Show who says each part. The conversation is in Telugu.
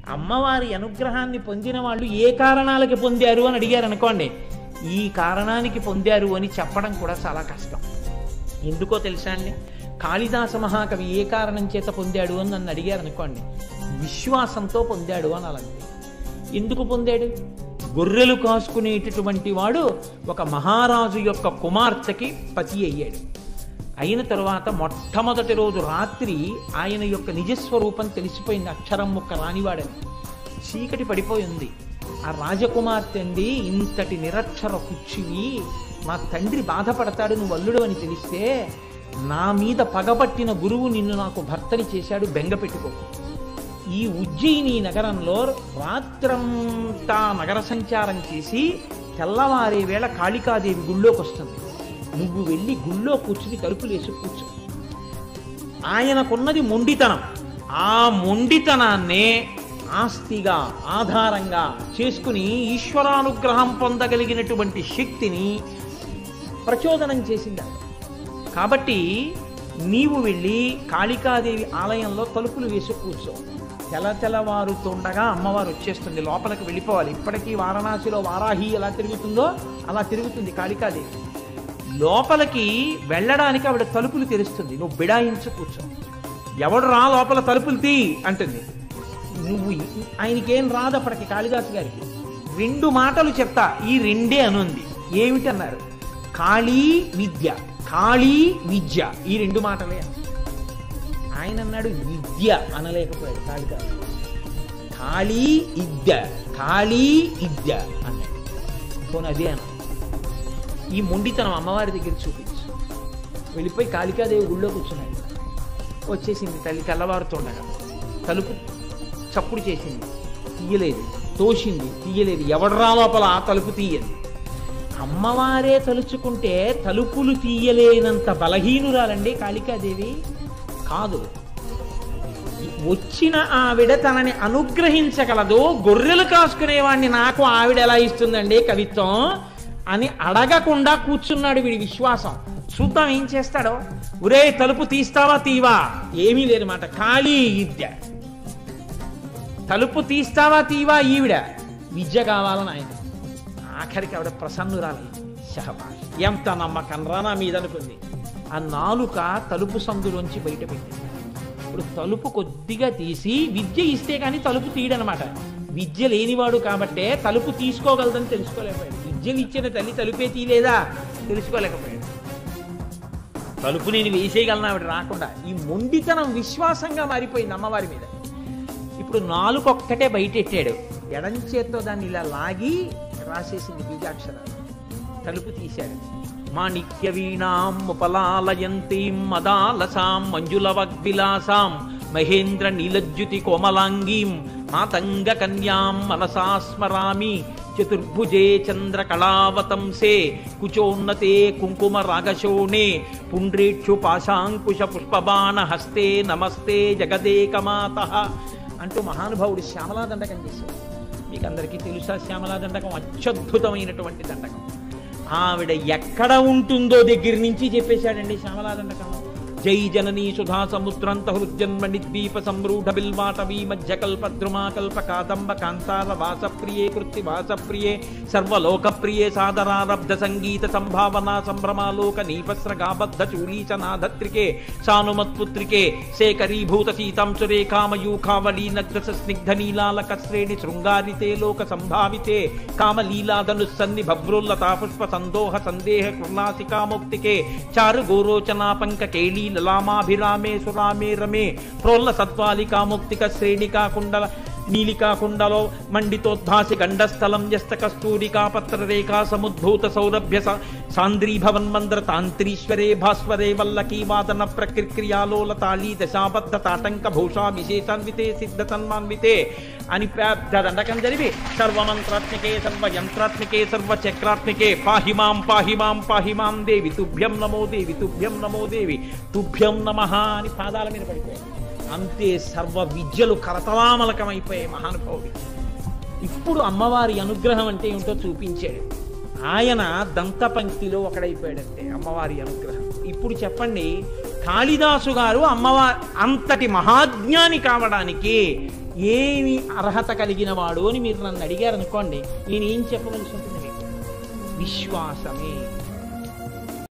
Speaker 1: అమ్మవారి అనుగ్రహాన్ని పొందిన వాళ్ళు ఏ కారణాలకి పొందారు అని అడిగారు అనుకోండి ఈ కారణానికి పొందారు అని చెప్పడం కూడా చాలా కష్టం ఎందుకో తెలుసా అండి కాళిదాస మహాకవి ఏ కారణం చేత పొందాడు అని నన్ను అడిగారు అనుకోండి విశ్వాసంతో పొందాడు అని అలాంటి ఎందుకు పొందాడు గొర్రెలు కాసుకునేటటువంటి వాడు ఒక మహారాజు యొక్క కుమార్తెకి పతి అయ్యాడు అయిన తరువాత మొట్టమొదటి రోజు రాత్రి ఆయన యొక్క నిజస్వరూపం తెలిసిపోయింది అక్షరం ముక్క రానివాడని చీకటి పడిపోయింది ఆ రాజకుమార్తె అండి ఇంతటి నిరక్షర కుచ్చివి మా తండ్రి బాధపడతాడు నువ్వు అల్లుడు అని తెలిస్తే నా మీద పగబట్టిన గురువు నిన్ను నాకు భర్తని చేశాడు బెంగ పెట్టుకో ఈ ఉజ్జయిని నగరంలో రాత్రంతా నగర సంచారం చేసి తెల్లవారే వేళ కాళికాదేవి గుళ్ళోకి వస్తుంది నువ్వు వెళ్ళి గుళ్ళో కూర్చుని తలుపులేసి కూర్చో ఆయనకున్నది మొండితనం ఆ మొండితనాన్నే ఆస్తిగా ఆధారంగా చేసుకుని ఈశ్వరానుగ్రహం పొందగలిగినటువంటి శక్తిని ప్రచోదనం చేసింది ఆవిడ. కాబట్టి నీవు వెళ్ళి కాళికాదేవి ఆలయంలో తలుపులు వేసి కూర్చో తెల తెల్లవారుతుండగా అమ్మవారు వచ్చేస్తుంది లోపలికి వెళ్ళిపోవాలి ఇప్పటికీ వారణాసిలో వారాహి ఎలా తిరుగుతుందో అలా తిరుగుతుంది కాళికాదేవి లోపలికి వెళ్ళడానికి ఆవిడ తలుపులు తెరుస్తుంది నువ్వు బిడాయించు కూర్చో ఎవడు రా లోపల తలుపులు తీ అంటుంది నువ్వు ఆయనకేం రాదు అప్పటికి కాళిదాసు గారికి రెండు మాటలు చెప్తా ఈ రెండే అనుంది ఏమిటన్నారు కాళీ విద్య కాళీ విద్య ఈ రెండు మాటలే అన్నారు. ఆయన అన్నాడు విద్య అనలేకపోయాడు కాళిదాసు కాళీ విద్య కాళీ విద్య అన్నాడు పోనీ అదే అన్నాడు ఈ మొండితనం అమ్మవారి దగ్గర చూపించు వెళ్ళిపోయి కాళికాదేవి గుళ్ళో కూర్చున్నాడు వచ్చేసింది తల్లి తెల్లవారుతుండగా తలుపు చప్పుడు చేసింది తీయలేదు తోసింది తీయలేదు ఎవడరా లోపల ఆ తలుపు తీయదు అమ్మవారే తలుచుకుంటే తలుపులు తీయలేనంత బలహీనురాలండి కాళికాదేవి కాదు వచ్చిన ఆవిడ తనని అనుగ్రహించగలదు గొర్రెలు కాసుకునేవాడిని నాకు ఆవిడ ఎలా ఇస్తుందండి కవిత్వం అని అడగకుండా కూర్చున్నాడు వీడి విశ్వాసం చూద్దాం ఏం చేస్తాడో ఒరే తలుపు తీస్తావా తీవా ఏమీ లేదు మాట ఖాళీ విద్య తలుపు తీస్తావా తీవా ఈవిడ విద్య కావాలని ఆయన ఆఖరికి ఆవిడ ప్రసన్నురాలైంది శహబాష్ ఎంత నమ్మకం రా నా మీద అనుకుంది ఆ నాలుక తలుపు సందులోంచి బయట పెట్టింది ఇప్పుడు తలుపు కొద్దిగా తీసి విద్య ఇస్తే కానీ తలుపు తీయడనమాట విద్య లేనివాడు కాబట్టే తలుపు తీసుకోగలదని తెలుసుకోలేకపోయాడు విద్యలు ఇచ్చిన తల్లి తలుపే తీయలేదా తెలుసుకోలేకపోయాడు తలుపు నేను వేసేయగలను ఆవిడ రాకుండా ఈ మొండితనం విశ్వాసంగా మారిపోయింది అమ్మవారి మీద ఇప్పుడు నాలుగొక్కటే బయటెట్టాడు ఎడం చేత్తో దాన్ని ఇలా లాగి రాసేసింది బీజాక్షరాలు తలుపు తీశాడు మాణిక్య వీణాం ఉపలాలయంతీం మదాలసాం మంజుల వగ్విలాసాం మహేంద్ర నీలజ్యుతి కోమలాంగీం మాతంగ కన్యాం మనసా స్మరామి చతుర్భుజే చంద్ర కళావతంసే కుచోన్నతే కుంకుమ రాగశోణే పుండ్రేక్షు పాశాంకుశ పుష్పబాణ హస్తే నమస్తే జగదేకమాత అంటూ మహానుభావుడు శ్యామలా దండకం చేశాడు మీకు అందరికీ తెలుసా శ్యామలా దండకం అత్యద్భుతమైనటువంటి దండకం ఆవిడ ఎక్కడ ఉంటుందో దగ్గర నుంచి చెప్పేశాడండి శ్యామలా దండకం జై జననీ సుధా సముద్రంత హృద్జన్మణి ద్వీప సంరూఢ బిల్వాటవీ మధ్య కల్ప ద్రుమా కల్ప కాదంబ కాంతార వాస ప్రియే కృతి వాస ప్రియే సర్వలోక ప్రియే సాదరారబ్ధ సంగీత సంభావనా సంభ్రమాలోక నీపస్రగాబద్ధ చూలీచనాధత్రికే సానుమత్పుత్రికే శేఖరీభూత సీతాంశురే కామయూఖావళీ నగ్రస స్నిగ్ధ నీలాలక శ్రేణి శృంగారితే లోక సంభావితే కామలీలాదను సన్ని భవ్రోల్లతా పుష్ప సందోహ సందేహ కృణాసికాముక్తికే చారు గోరోచనా పంక కేళీ లలామాభిరామే సురామే రమే ప్రోల్ల సత్వాలికాముక్తిక శ్రేణికా కుండల నీలికా కుండలో మండితోద్భాసి గండస్థలం న్యస్త కస్తూరికా పత్రరేఖా సముద్భూత సౌరభ్య స- సాంద్రీభవన్మంద్ర తాంత్రీశ్వరే భాస్వరే వల్లకీ వాదన ప్రక్రియాలోల తాళీ దశాబద్ధ తాటంక భూషా విశేషాన్వితే సిద్ధ తన్మాన్వితే అని పెద్ద దండకం జరిపి సర్వమంత్రాత్మికే సర్వయంత్రాత్మికే సర్వచక్రాత్మికే పాహిమాం పాహిమాం పాహిమాం దేవి తుభ్యం నమో దేవి తుభ్యం నమో దేవి తుభ్యం నమః అని పాదాల మీద పడిపోయాయి అంతే సర్వ విద్యలు కరతలామలకమైపోయాయి మహానుభావుడి ఇప్పుడు అమ్మవారి అనుగ్రహం అంటే ఏమిటో చూపించాడు ఆయన దంతపంక్తిలో ఒకడైపోయాడంటే అమ్మవారి అనుగ్రహం ఇప్పుడు చెప్పండి కాళిదాసు గారు అమ్మవారి అంతటి మహాజ్ఞాని కావడానికి ఏమి అర్హత కలిగిన వాడు అని మీరు నన్ను అడిగారు అనుకోండి నేను ఏం చెప్పవలసి ఉంటుంది మీకు విశ్వాసమే